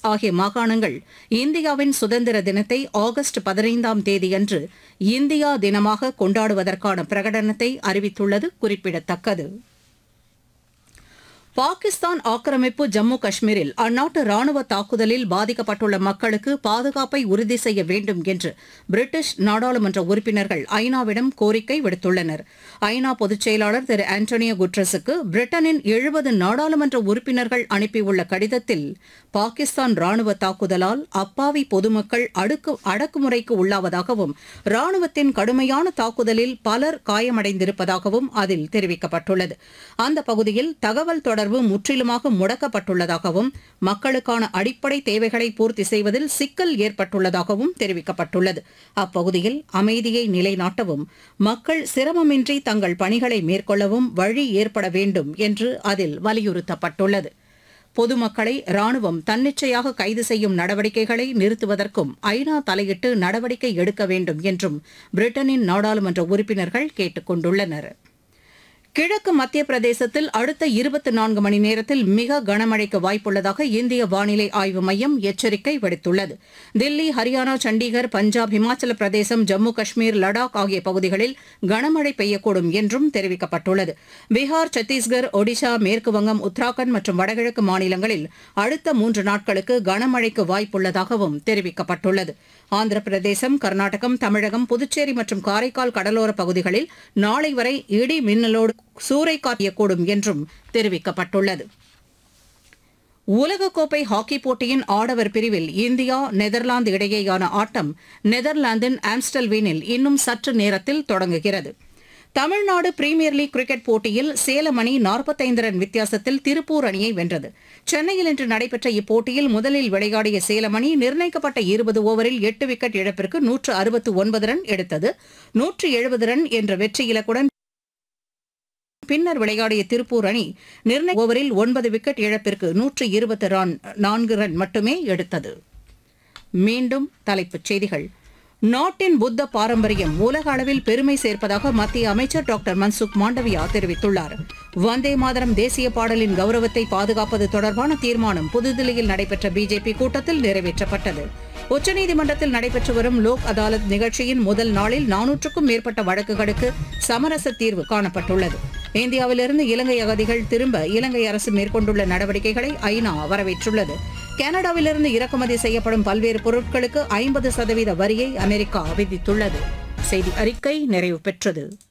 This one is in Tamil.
ஆகிய மாகாணங்கள் இந்தியாவின் சுதந்திர தினத்தை ஆகஸ்ட் பதினைந்தாம் தேதியன்று இந்தியா தினமாக கொண்டாடுவதற்கான பிரகடனத்தை அறிவித்துள்ளது குறிப்பிடத்தக்கது பாகிஸ்தான் ஆக்கிரமிப்பு ஜம்மு காஷ்மீரில் அந்நாட்டு ராணுவ தாக்குதலில் பாதிக்கப்பட்டுள்ள மக்களுக்கு பாதுகாப்பை உறுதி செய்ய வேண்டும் என்று பிரிட்டிஷ் நாடாளுமன்ற உறுப்பினர்கள் ஐநாவிடம் கோரிக்கை விடுத்துள்ளனர் ஐநா பொதுச் செயலாளர் திரு ஆண்டனியோ குட்ரஸுக்கு பிரிட்டனின் எழுபது நாடாளுமன்ற உறுப்பினர்கள் அனுப்பியுள்ள கடிதத்தில் பாகிஸ்தான் ராணுவ தாக்குதலால் அப்பாவி பொதுமக்கள் அடுக்கு அடக்குமுறைக்கு உள்ளாவதாகவும் ராணுவத்தின் கடுமையான தாக்குதலில் பலர் காயமடைந்திருப்பதாகவும் அதில் தெரிவிக்கப்பட்டுள்ளது அந்த பகுதியில் தகவல் தொடர்பு முற்றிலுமாக முடக்கப்பட்டுள்ளதாகவும் மக்களுக்கான அடிப்படை தேவைகளை பூர்த்தி செய்வதில் சிக்கல் ஏற்பட்டுள்ளதாகவும் தெரிவிக்கப்பட்டுள்ளது அப்பகுதியில் அமைதியை நிலைநாட்டவும் மக்கள் சிரமமின்றி தங்கள் பணிகளை மேற்கொள்ளவும் வழி ஏற்பட வேண்டும் என்று அதில் வலியுறுத்தப்பட்டுள்ளது பொதுமக்களை ராணுவம் தன்னிச்சையாக கைது செய்யும் நடவடிக்கைகளை நிறுத்துவதற்கும் ஐநா தலையிட்டு நடவடிக்கை எடுக்க வேண்டும் என்றும் பிரிட்டனின் நாடாளுமன்ற உறுப்பினர்கள் கேட்டுக் கொண்டுள்ளனர் கிழக்கு மத்திய பிரதேசத்தில் அடுத்த இருபத்தி நான்கு மணி நேரத்தில் மிக கனமழைக்கு வாய்ப்புள்ளதாக இந்திய வானிலை ஆய்வு மையம் எச்சரிக்கை விடுத்துள்ளது தில்லி ஹரியானா சண்டிகர் பஞ்சாப் இமாச்சல பிரதேசம் ஜம்மு காஷ்மீர் லடாக் ஆகிய பகுதிகளில் கனமழை பெய்யக்கூடும் என்றும் தெரிவிக்கப்பட்டுள்ளது பீகார் சத்தீஸ்கர் ஒடிஷா மேற்குவங்கம் உத்தராகண்ட் மற்றும் வடகிழக்கு மாநிலங்களில் அடுத்த மூன்று நாட்களுக்கு கனமழைக்கு வாய்ப்புள்ளதாகவும் தெரிவிக்கப்பட்டுள்ளது ஆந்திர பிரதேசம் கர்நாடகம் தமிழகம் புதுச்சேரி மற்றும் காரைக்கால் கடலோர பகுதிகளில் நாளை வரை இடி மின்னலோடு சூறைக்காற்றக்கூடும் என்றும் தெரிவிக்கப்பட்டுள்ளது உலகக்கோப்பை ஹாக்கி போட்டியின் ஆடவர் பிரிவில் இந்தியா நெதர்லாந்து இடையேயான ஆட்டம் நெதர்லாந்தின் ஆம்ஸ்டல்வீனில் இன்னும் சற்று நேரத்தில் தொடங்குகிறது தமிழ்நாடு பிரீமியர் லீக் கிரிக்கெட் போட்டியில் சேலம் அணி நாற்பத்தைந்து ரன் வித்தியாசத்தில் திருப்பூர் அணியை வென்றது சென்னையில் இன்று நடைபெற்ற இப்போட்டியில் முதலில் விளையாடிய சேலம் அணி நிர்ணயிக்கப்பட்ட இருபது ஓவரில் எட்டு விக்கெட் இழப்பிற்கு நூற்று அறுபத்து ஒன்பது ரன் எடுத்தது நூற்று எழுபது ரன் என்ற வெற்றி இலக்குடன் பின்னர் விளையாடிய திருப்பூர் அணி நிர்ணய ஓவரில் ஒன்பது விக்கெட் இழப்பிற்கு நூற்று இருபத்தி ரன் நான்கு ரன் மட்டுமே எடுத்தது மீண்டும் தலைப்புச் செய்திகள் நாட்டின் புத்த பாரம்பரியம் உலக அளவில் பெருமை சேர்ப்பதாக மத்திய அமைச்சர் டாக்டர் மன்சுக் மாண்டவியா தெரிவித்துள்ளார் வந்தே மாதரம் தேசிய பாடலின் கௌரவத்தை பாதுகாப்பது தொடர்பான தீர்மானம் புதுதில்லியில் நடைபெற்ற பிஜேபி கூட்டத்தில் நிறைவேற்றப்பட்டது உச்சநீதிமன்றத்தில் நடைபெற்று வரும் லோக் அதாலத் நிகழ்ச்சியின் முதல் நாளில் நானூற்றுக்கும் மேற்பட்ட வழக்குகளுக்கு சமரச தீர்வு காணப்பட்டுள்ளது இந்தியாவிலிருந்து இலங்கை அகதிகள் திரும்ப இலங்கை அரசு மேற்கொண்டுள்ள நடவடிக்கைகளை ஐநா வரவேற்றுள்ளது கனடாவிலிருந்து இறக்குமதி செய்யப்படும் பல்வேறு பொருட்களுக்கு ஐம்பது சதவீத வரியை அமெரிக்கா விதித்துள்ளது செய்தி அறிக்கை நிறைவு பெற்றது